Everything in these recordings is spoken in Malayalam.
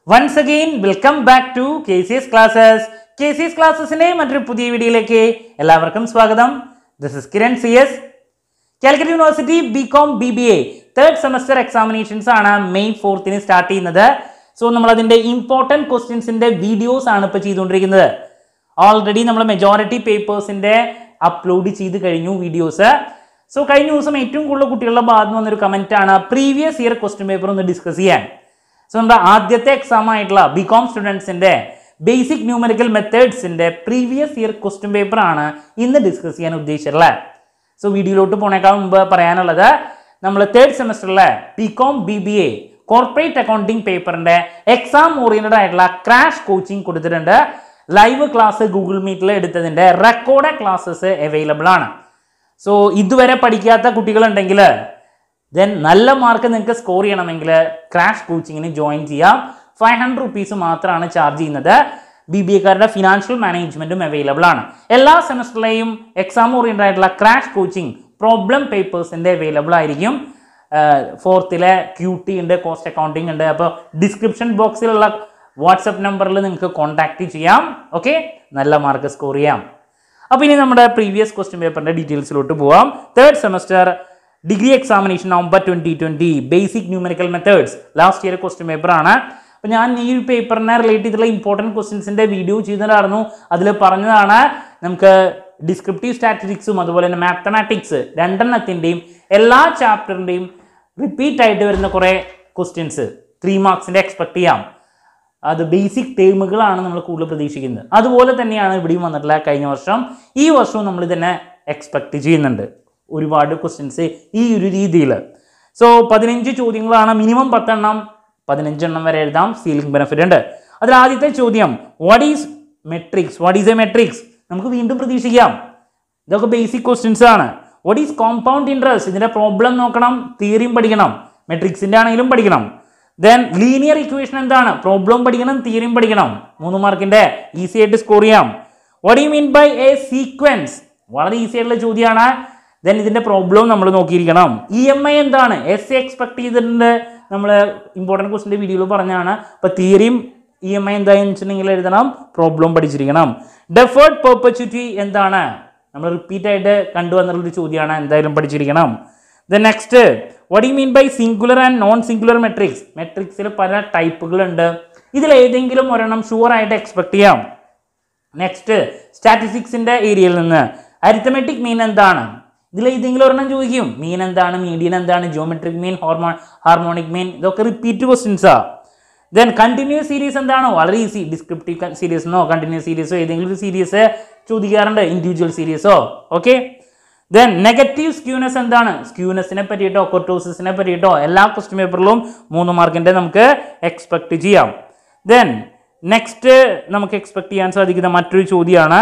once again welcome back to K C S classes K C S ക്ലാസ്സസിന്റെ മറ്റൊരു പുതിയ വീഡിയോയിലേക്ക് എല്ലാവർക്കും സ്വാഗതം this is Kiran C S Calicut university B com B B A third semester examinations ആണ് മെയ് ഫോർത്തിന് സ്റ്റാർട്ട് ചെയ്യുന്നത് സോ നമ്മൾ അതിന്റെ ഇമ്പോർട്ടൻറ്റ് ക്വസ്റ്റ്യൻസിന്റെ വീഡിയോസ് ആണ് ഇപ്പോൾ ചെയ്തുകൊണ്ടിരിക്കുന്നത് ഓൾറെഡി നമ്മൾ മെജോറിറ്റി പേപ്പേഴ്സിന്റെ അപ്ലോഡ് ചെയ്ത് കഴിഞ്ഞു വീഡിയോസ് സോ കഴിഞ്ഞ ദിവസം ഏറ്റവും കൂടുതൽ കുട്ടികളുടെ ഭാഗത്ത് നിന്ന് വന്നൊരു കമന്റ് ആണ് പ്രീവിയസ് ഇയർ ക്വസ്റ്റ്യൻ പേപ്പർ ഒന്ന് ഡിസ്കസ് ചെയ്യാൻ സോ നമ്മുടെ ആദ്യത്തെ എക്സാം ആയിട്ടുള്ള ബി കോം സ്റ്റുഡൻസിന്റെ ബേസിക് ന്യൂമറിക്കൽ മെത്തേഡ്സിന്റെ പ്രീവിയസ് ഇയർ ക്വസ്റ്റ്യൻ പേപ്പർ ആണ് ഇന്ന് ഡിസ്കസ് ചെയ്യാൻ ഉദ്ദേശിച്ചിട്ടുള്ളത് സോ വീഡിയോയിലോട്ട് പോണേക്കാൾ മുമ്പ് പറയാനുള്ളത് നമ്മൾ തേർഡ് സെമസ്റ്ററിലെ B com B B A corporate accounting പേപ്പറിന്റെ എക്സാം ഓറിയന്റഡ് ആയിട്ടുള്ള ക്രാഷ് കോച്ചിങ് കൊടുത്തിട്ടുണ്ട് ലൈവ് ക്ലാസ് ഗൂഗിൾ മീറ്റിൽ എടുത്തതിന്റെ റെക്കോർഡ് ക്ലാസ്സസ് അവൈലബിൾ ആണ് സോ ഇതുവരെ പഠിക്കാത്ത കുട്ടികളുണ്ടെങ്കിൽ ദെൻ നല്ല മാർക്ക് നിങ്ങൾക്ക് സ്കോർ ചെയ്യണമെങ്കിൽ ക്രാഷ് കോച്ചിങ്ങിന് ജോയിൻ ചെയ്യാം ഫൈവ് ഹൺഡ്രഡ് റുപ്പീസ് മാത്രമാണ് ചാർജ് ചെയ്യുന്നത് ബി ബി എക്കാരുടെ ഫിനാൻഷ്യൽ മാനേജ്മെന്റും അവൈലബിൾ ആണ് എല്ലാ സെമസ്റ്ററിലെയും എക്സാം ഓറിയന്റഡ് ആയിട്ടുള്ള ക്രാഷ് കോച്ചിങ് പ്രോബ്ലം പേപ്പേഴ്സിന്റെ അവൈലബിൾ ആയിരിക്കും ഫോർത്തിലെ ക്യൂ ടി ഉണ്ട് കോസ്റ്റ് അക്കൗണ്ടിങ് ഉണ്ട് അപ്പോൾ ഡിസ്ക്രിപ്ഷൻ ബോക്സിലുള്ള വാട്സപ്പ് നമ്പറിൽ നിങ്ങൾക്ക് കോൺടാക്ട് ചെയ്യാം ഓക്കെ നല്ല മാർക്ക് സ്കോർ ചെയ്യാം അപ്പോൾ ഇനി നമ്മുടെ പ്രീവിയസ് ക്വസ്റ്റ്യൻ പേപ്പറിന്റെ ഡീറ്റെയിൽസിലോട്ട് പോവാം third semester degree examination November twenty twenty basic numerical methods last year question paper ആണ് അപ്പോൾ ഞാൻ ഈ ഒരു പേപ്പറിനെ റിലേറ്റ് ചെയ്തിട്ടുള്ള ഇമ്പോർട്ടൻറ്റ് ക്വസ്റ്റ്യൻസിന്റെ വീഡിയോ ചെയ്തിട്ടുണ്ടായിരുന്നു അതിൽ പറഞ്ഞതാണ് നമുക്ക് ഡിസ്ക്രിപ്റ്റീവ് സ്റ്റാറ്റിസ്റ്റിക്സും അതുപോലെ തന്നെ മാത്തമാറ്റിക്സ് രണ്ടെണ്ണത്തിൻ്റെയും എല്ലാ ചാപ്റ്ററിൻ്റെയും റിപ്പീറ്റ് ആയിട്ട് വരുന്ന കുറേ ക്വസ്റ്റ്യൻസ് ത്രീ മാർക്സിൻ്റെ എക്സ്പെക്ട് ചെയ്യാം അത് ബേസിക് ടേമുകളാണ് നമ്മൾ കൂടുതൽ പ്രതീക്ഷിക്കുന്നത് അതുപോലെ തന്നെയാണ് ഇവിടെയും വന്നിട്ടുള്ള കഴിഞ്ഞ വർഷം ഈ വർഷവും നമ്മൾ ഇതിനെ എക്സ്പെക്ട് ചെയ്യുന്നുണ്ട് ഒരുപാട് ക്വസ്റ്റ്യൻസ് ഈ ഒരു രീതിയിൽ സോ പതിനഞ്ച് ചോദ്യങ്ങളാണ് മിനിമം പത്തെണ്ണം പതിനഞ്ചെണ്ണം വരെ എഴുതാം സീലിംഗ് ബെനിഫിറ്റ് ഉണ്ട് അതിൽ ആദ്യത്തെ ചോദ്യം what is matrix what is a matrix നമുക്ക് വീണ്ടും പ്രതീക്ഷിക്കാം ഇതൊക്കെ ബേസിക് ക്വസ്റ്റ്യൻസ് ആണ് വാട്ട് ഈസ് കോമ്പൗണ്ട് ഇൻട്രസ്റ്റ് ഇതിന്റെ പ്രോബ്ലം നോക്കണം തിയറിയും പഠിക്കണം മെട്രിക്സിന്റെ ആണെങ്കിലും പഠിക്കണം ദെൻ ലീനിയർ ഇക്വേഷൻ എന്താണ് പ്രോബ്ലം പഠിക്കണം തിയറിയും പഠിക്കണം മൂന്ന് മാർക്കിന്റെ ഈസി ആയിട്ട് സ്കോർ ചെയ്യാം what you mean by a sequence വളരെ ഈസി ആയിട്ടുള്ള ചോദ്യമാണ് ദെൻ ഇതിന്റെ പ്രോബ്ലം നമ്മൾ നോക്കിയിരിക്കണം ഇ എം ഐ എന്താണ് എസ് എക്സ്പെക്ട് ചെയ്തിട്ടുണ്ട് നമ്മൾ ഇമ്പോർട്ടൻറ്റ് ക്വസ്റ്റിന്റെ വീഡിയോയിൽ പറഞ്ഞാണ് അപ്പോൾ തിയറിയും ഇ എം ഐ എന്താണെന്ന് വെച്ചിട്ടുണ്ടെങ്കിൽ എഴുതണം പ്രോബ്ലം പഠിച്ചിരിക്കണം ഡെഫേർഡ് പെർപ്പച്യൂറ്റി എന്താണ് നമ്മൾ റിപ്പീറ്റ് ആയിട്ട് കണ്ടുവന്നിട്ടുള്ളൊരു ചോദ്യമാണ് എന്തായാലും പഠിച്ചിരിക്കണം the next what you mean by singular and non singular matrix മെട്രിക്സിൽ പല ടൈപ്പുകളുണ്ട് ഇതിൽ ഏതെങ്കിലും ഒരെണ്ണം ഷുവർ ആയിട്ട് എക്സ്പെക്ട് ചെയ്യാം നെക്സ്റ്റ് സ്റ്റാറ്റിസ്റ്റിക്സിന്റെ ഏരിയയിൽ നിന്ന് അരിത്തമെറ്റിക് മീൻ എന്താണ് ഇതിൽ ഏതെങ്കിലും ഒരെണ്ണം ചോദിക്കും മീൻ എന്താണ് മീഡിയൻ എന്താണ് ജിയോമെട്രിക് മീൻ ഹോർമോ ഹാർമോണിക് മീൻ ഇതൊക്കെ റിപ്പീറ്റ് ക്വസ്റ്റ്യൻസാ ദെൻ കണ്ടിന്യൂസ് സീരീസ് എന്താണ് വളരെ ഈസി ഡിസ്ക്രിപ്റ്റീവ് സീരീസിനോ കണ്ടിന്യൂസ് സീരീസോ ഏതെങ്കിലും ഒരു സീരീസ് ചോദിക്കാറുണ്ട് ഇൻഡിവിജ്വൽ സീരീസോ ഓക്കെ ദെൻ നെഗറ്റീവ് സ്ക്യൂനെസ് എന്താണ് സ്ക്യൂനെസിനെ പറ്റിയിട്ടോ കൊട്ടോസിസിനെ പറ്റിയിട്ടോ എല്ലാ ക്വസ്റ്റ്യൻ പേപ്പറിലും മൂന്ന് മാർക്കിന്റെ നമുക്ക് എക്സ്പെക്ട് ചെയ്യാം ദെൻ നെക്സ്റ്റ് നമുക്ക് എക്സ്പെക്ട് ചെയ്യാൻ സാധിക്കുന്ന മറ്റൊരു ചോദ്യമാണ്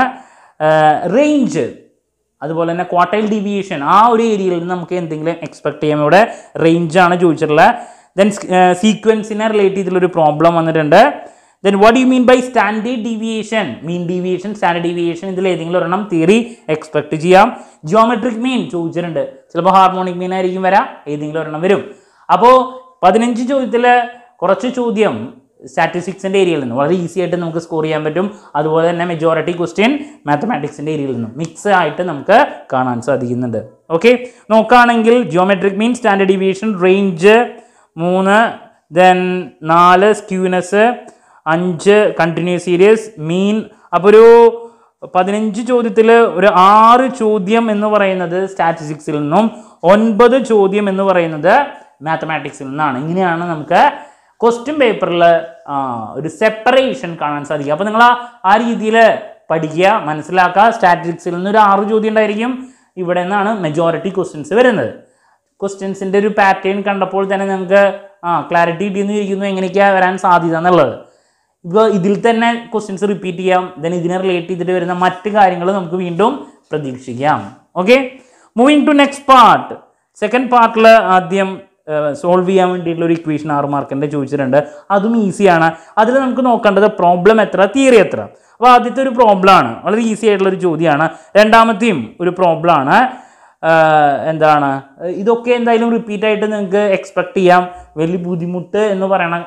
റേഞ്ച് അതുപോലെ തന്നെ ക്വാർട്ടൈൽ ഡീവിയേഷൻ ആ ഒരു ഏരിയയിൽ നിന്ന് നമുക്ക് എന്തെങ്കിലും എക്സ്പെക്ട് ചെയ്യാം ഇവിടെ റേഞ്ച് ആണ് ചോദിച്ചിട്ടുള്ളത് ദെൻ സീക്വൻസിനെ റിലേറ്റ് ചെയ്തിട്ടുള്ളൊരു പ്രോബ്ലം വന്നിട്ടുണ്ട് then what you mean by standard deviation mean deviation standard deviation ഇതിൽ ഏതെങ്കിലും ഒരെണ്ണം തിയറി എക്സ്പെക്ട് ചെയ്യാം ജിയോമെട്രിക് മീൻ ചോദിച്ചിട്ടുണ്ട് ചിലപ്പോൾ ഹാർമോണിക് മീൻ ആയിരിക്കും വരാം ഏതെങ്കിലും ഒരെണ്ണം വരും അപ്പോൾ പതിനഞ്ച് ചോദ്യത്തിൽ കുറച്ച് ചോദ്യം സ്റ്റാറ്റിസ്റ്റിക്സിൻ്റെ ഏരിയയിൽ നിന്ന് വളരെ ഈസി ആയിട്ട് നമുക്ക് സ്കോർ ചെയ്യാൻ പറ്റും അതുപോലെ തന്നെ മെജോറിറ്റി ക്വസ്റ്റ്യൻ മാത്തമാറ്റിക്സിൻ്റെ ഏരിയയിൽ നിന്നും മിക്സ് ആയിട്ട് നമുക്ക് കാണാൻ സാധിക്കുന്നുണ്ട് ഓക്കെ നോക്കുകയാണെങ്കിൽ geometric mean standard deviation range മൂന്ന് ദെൻ നാല് സ്ക്യൂനസ് അഞ്ച് കണ്ടിന്യൂസ് സീരീസ് മീൻ അപ്പോൾ ഒരു പതിനഞ്ച് ചോദ്യത്തിൽ ഒരു ആറ് ചോദ്യം എന്ന് പറയുന്നത് സ്റ്റാറ്റിസ്റ്റിക്സിൽ നിന്നും ഒൻപത് ചോദ്യം എന്ന് പറയുന്നത് മാത്തമാറ്റിക്സിൽ നിന്നാണ് ഇങ്ങനെയാണ് നമുക്ക് ക്വസ്റ്റ്യൻ പേപ്പറിൽ ഒരു സെപ്പറേഷൻ കാണാൻ സാധിക്കും അപ്പോൾ നിങ്ങൾ ആ ആ രീതിയിൽ പഠിക്കുക മനസ്സിലാക്കുക സ്റ്റാറ്റിസ്റ്റിക്സിൽ നിന്ന് ഒരു ആറ് ചോദ്യം ഉണ്ടായിരിക്കും ഇവിടെ നിന്നാണ് മെജോറിറ്റി ക്വസ്റ്റ്യൻസ് വരുന്നത് ക്വസ്റ്റ്യൻസിൻ്റെ ഒരു പാറ്റേൺ കണ്ടപ്പോൾ തന്നെ നിങ്ങൾക്ക് ആ ക്ലാരിറ്റി കിട്ടിയെന്ന് ഇരിക്കുന്നു എങ്ങനെയൊക്കെയാണ് വരാൻ സാധ്യത എന്നുള്ളത് ഇപ്പോൾ ഇതിൽ തന്നെ ക്വസ്റ്റ്യൻസ് റിപ്പീറ്റ് ചെയ്യാം ദെൻ ഇതിനെ റിലേറ്റ് ചെയ്തിട്ട് വരുന്ന മറ്റ് കാര്യങ്ങൾ നമുക്ക് വീണ്ടും പ്രതീക്ഷിക്കാം okay moving to next part second പാർട്ടിൽ ആദ്യം സോൾവ് ചെയ്യാൻ വേണ്ടിയിട്ടുള്ള ഒരു ഇക്വേഷൻ ആറ് മാർക്കിൻ്റെ ചോദിച്ചിട്ടുണ്ട് അതും ഈസിയാണ് അതിൽ നമുക്ക് നോക്കേണ്ടത് പ്രോബ്ലം എത്ര തിയറി എത്ര അപ്പോൾ ആദ്യത്തെ ഒരു പ്രോബ്ലം ആണ് വളരെ ഈസി ആയിട്ടുള്ള ഒരു ചോദ്യമാണ് രണ്ടാമത്തെയും ഒരു പ്രോബ്ലം ആണ് ആഹ് എന്താണ് ഇതൊക്കെ എന്തായാലും റിപ്പീറ്റ് ആയിട്ട് നിങ്ങൾക്ക് എക്സ്പെക്ട് ചെയ്യാം വലിയ ബുദ്ധിമുട്ട് എന്ന് പറയണ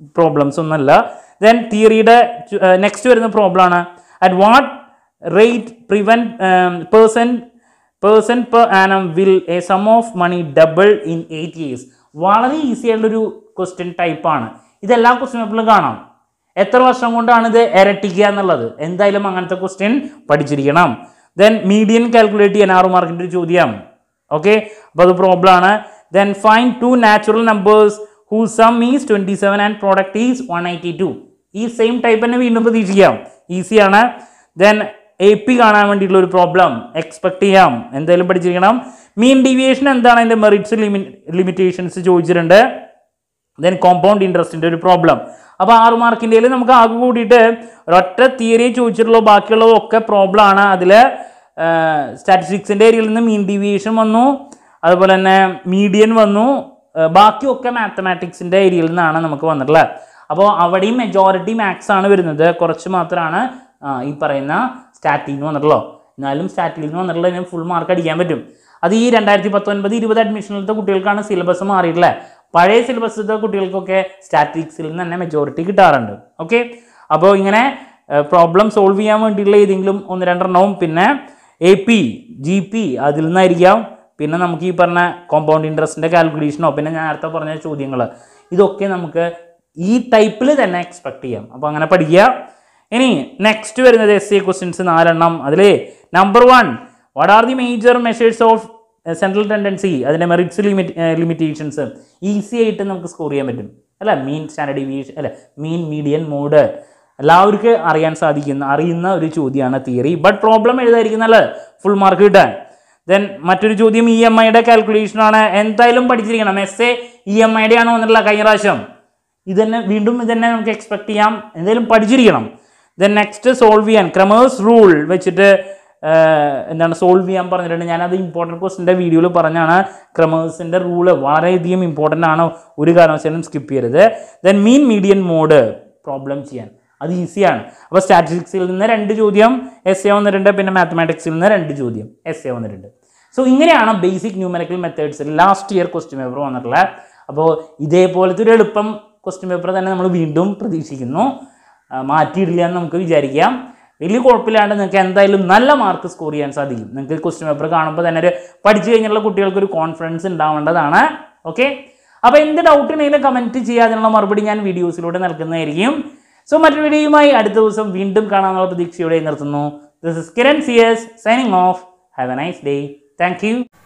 പ്രോബ്ലംസ് ഒന്നല്ല ദെൻ തിയറിയുടെ നെക്സ്റ്റ് വരുന്ന പ്രോബ്ലം ആണ് at what rate per cent person person per annum will a sum of money double in eight years വളരെ ഈസി ആയിട്ടുള്ളൊരു ക്വസ്റ്റ്യൻ ടൈപ്പാണ് ഇതെല്ലാ ക്വസ്റ്റ്യൻ പേപ്പറിലും കാണാം എത്ര വർഷം കൊണ്ടാണ് ഇത് ഇരട്ടിക്കുക എന്നുള്ളത് എന്തായാലും അങ്ങനത്തെ ക്വസ്റ്റ്യൻ പഠിച്ചിരിക്കണം ദെൻ മീഡിയൻ കാൽക്കുലേറ്റ് ചെയ്യാൻ ആറ് മാർക്കിൻ്റെ ഒരു ചോദ്യം ഓക്കെ അപ്പോൾ അത് പ്രോബ്ലം ആണ് then find two natural numbers whose sum is twenty seven and product is one eighty two ഈ സെയിം ടൈപ്പ് തന്നെ വീണ്ടും പ്രതീക്ഷിക്കാം ഈസിയാണ് ദെൻ എ പി കാണാൻ വേണ്ടിയിട്ടുള്ള ഒരു പ്രോബ്ലം എക്സ്പെക്ട് ചെയ്യാം എന്തായാലും പഠിച്ചിരിക്കണം മീൻ ഡീവിയേഷൻ എന്താണ് അതിൻ്റെ മെറിറ്റ്സ് ലിമി ലിമിറ്റേഷൻസ് ചോദിച്ചിട്ടുണ്ട് ദെൻ കോമ്പൗണ്ട് ഇൻട്രസ്റ്റിൻ്റെ ഒരു പ്രോബ്ലം അപ്പോൾ ആറ് മാർക്കിൻ്റെ നമുക്ക് ആകെ കൂടിയിട്ട് ഒരൊറ്റ തിയറി ചോദിച്ചിട്ടുള്ളൂ ബാക്കിയുള്ളതൊക്കെ പ്രോബ്ലം ആണ് അതിൽ സ്റ്റാറ്റിസ്റ്റിക്സിൻ്റെ ഏരിയയിൽ നിന്ന് മീൻ ഡീവിയേഷൻ വന്നു അതുപോലെ തന്നെ മീഡിയൻ വന്നു ആ, ബാക്കിയൊക്കെ മാത്തമാറ്റിക്സിൻ്റെ ഏരിയയിൽ നിന്നാണ് നമുക്ക് വന്നിട്ടുള്ളത് അപ്പോൾ അവിടെയും മെജോറിറ്റി മാത്സ് ആണ് വരുന്നത് കുറച്ച് മാത്രമാണ് ആ, ഈ പറയുന്ന സ്റ്റാറ്റിൽ നിന്ന് വന്നിട്ടുള്ളൂ എന്നാലും സ്റ്റാറ്റിൽ നിന്ന് വന്നിട്ടുള്ളതിന് ഫുൾ മാർക്ക് അടിക്കാൻ പറ്റും അത് ഈ രണ്ടായിരത്തി പത്തൊൻപത് ഇരുപത് അഡ്മിഷനിലത്തെ കുട്ടികൾക്കാണ് സിലബസ് മാറിയിട്ടുള്ളത് പഴയ സിലബസിലത്തെ കുട്ടികൾക്കൊക്കെ സ്റ്റാറ്റിക്സിൽ നിന്ന് തന്നെ മെജോറിറ്റി കിട്ടാറുണ്ട് ഓക്കെ അപ്പോൾ ഇങ്ങനെ പ്രോബ്ലം സോൾവ് ചെയ്യാൻ വേണ്ടിയിട്ടുള്ള ഏതെങ്കിലും ഒന്ന് രണ്ടെണ്ണവും പിന്നെ എ പി ജി പി അതിൽ നിന്നായിരിക്കാം പിന്നെ നമുക്ക് ഈ പറഞ്ഞ കോമ്പൗണ്ട് ഇൻട്രസ്റ്റിൻ്റെ കാൽക്കുലേഷനോ പിന്നെ ഞാൻ നേരത്തെ പറഞ്ഞ ചോദ്യങ്ങൾ ഇതൊക്കെ നമുക്ക് ഈ ടൈപ്പിൽ തന്നെ എക്സ്പെക്ട് ചെയ്യാം അപ്പോൾ അങ്ങനെ പഠിക്കുക ഇനി നെക്സ്റ്റ് വരുന്നത് എസ് എ ക്വസ്റ്റ്യൻസ് നാലെണ്ണം അതിൽ number one what are the major measures of central tendency അതിൻ്റെ മെറിറ്റ്സ് ലിമിറ്റ് ലിമിറ്റേഷൻസ് ഈസി ആയിട്ട് നമുക്ക് സ്കോർ ചെയ്യാൻ പറ്റും അല്ല മീൻ സ്റ്റാൻഡേർഡ് ഡീവിയേഷൻ അല്ല മീൻ മീഡിയൻ മോഡ് എല്ലാവർക്കും അറിയാൻ സാധിക്കുന്ന അറിയുന്ന ഒരു ചോദ്യമാണ് തിയറി ബട്ട് പ്രോബ്ലം എഴുതായിരിക്കും നല്ലത് ഫുൾ മാർക്ക് കിട്ടാൻ ദെൻ മറ്റൊരു ചോദ്യം ഇ എം ഐയുടെ കാൽക്കുലേഷൻ ആണ് എന്തായാലും പഠിച്ചിരിക്കണം എസ് എ ഇ എം ഐയുടെ ആണോ എന്നുള്ള കഴിഞ്ഞ പ്രാവശ്യം ഇതന്നെ വീണ്ടും ഇതന്നെ നമുക്ക് എക്സ്പെക്ട് ചെയ്യാം എന്തായാലും പഠിച്ചിരിക്കണം ദെൻ നെക്സ്റ്റ് സോൾവ് ചെയ്യാൻ ക്രമേഴ്സ് റൂൾ വെച്ചിട്ട് ആഹ്, എന്താണ് സോൾവ് ചെയ്യാൻ പറഞ്ഞിട്ടുണ്ട് ഞാനത് ഇമ്പോർട്ടൻറ്റ് ക്വസ്റ്റിൻ്റെ വീഡിയോയിൽ പറഞ്ഞാണ് ക്രമേഴ്സിൻ്റെ റൂള് വളരെയധികം ഇമ്പോർട്ടൻ്റ് ആണ് ഒരു കാരണവശാലും സ്കിപ്പ് ചെയ്യരുത് then mean median mode problem ചെയ്യാൻ അത് ഈസിയാണ് അപ്പോൾ സ്റ്റാറ്റിസ്റ്റിക്സിൽ നിന്ന് രണ്ട് ചോദ്യം എസ് എ വന്നിട്ടുണ്ട് പിന്നെ മാത്തമാറ്റിക്സിൽ നിന്ന് രണ്ട് ചോദ്യം എസ് എ വന്നിട്ടുണ്ട് സോ ഇങ്ങനെയാണ് ബേസിക് ന്യൂമറിക്കൽ മെത്തേഡ്സിൽ ലാസ്റ്റ് ഇയർ ക്വസ്റ്റ്യൻ പേപ്പർ വന്നിട്ടുള്ളത് അപ്പോൾ ഇതേപോലത്തെ ഒരു എളുപ്പം ക്വസ്റ്റ്യൻ പേപ്പർ തന്നെ നമ്മൾ വീണ്ടും പ്രതീക്ഷിക്കുന്നു ആ, മാറ്റിയിടില്ല എന്ന് നമുക്ക് വിചാരിക്കാം വലിയ കുഴപ്പമില്ലാണ്ട് നിങ്ങൾക്ക് എന്തായാലും നല്ല മാർക്ക് സ്കോർ ചെയ്യാൻ സാധിക്കും നിങ്ങൾക്ക് ക്വസ്റ്റ്യൻ പേപ്പർ കാണുമ്പോൾ തന്നെ ഒരു പഠിച്ചു കഴിഞ്ഞുള്ള കുട്ടികൾക്ക് ഒരു കോൺഫിഡൻസ് ഉണ്ടാവേണ്ടതാണ് ഓക്കെ അപ്പോൾ എന്ത് ഡൗട്ട് ഉണ്ടെങ്കിലും കമൻറ്റ് ചെയ്യുക അതിനുള്ള മറുപടി ഞാൻ വീഡിയോസിലൂടെ നൽകുന്നതായിരിക്കും സോ മറ്റൊരു വീഡിയോയുമായി അടുത്ത ദിവസം വീണ്ടും കാണാനുള്ള പ്രതീക്ഷയോടെ നിർത്തുന്നു this is Kiran C S signing off have a nice day thank U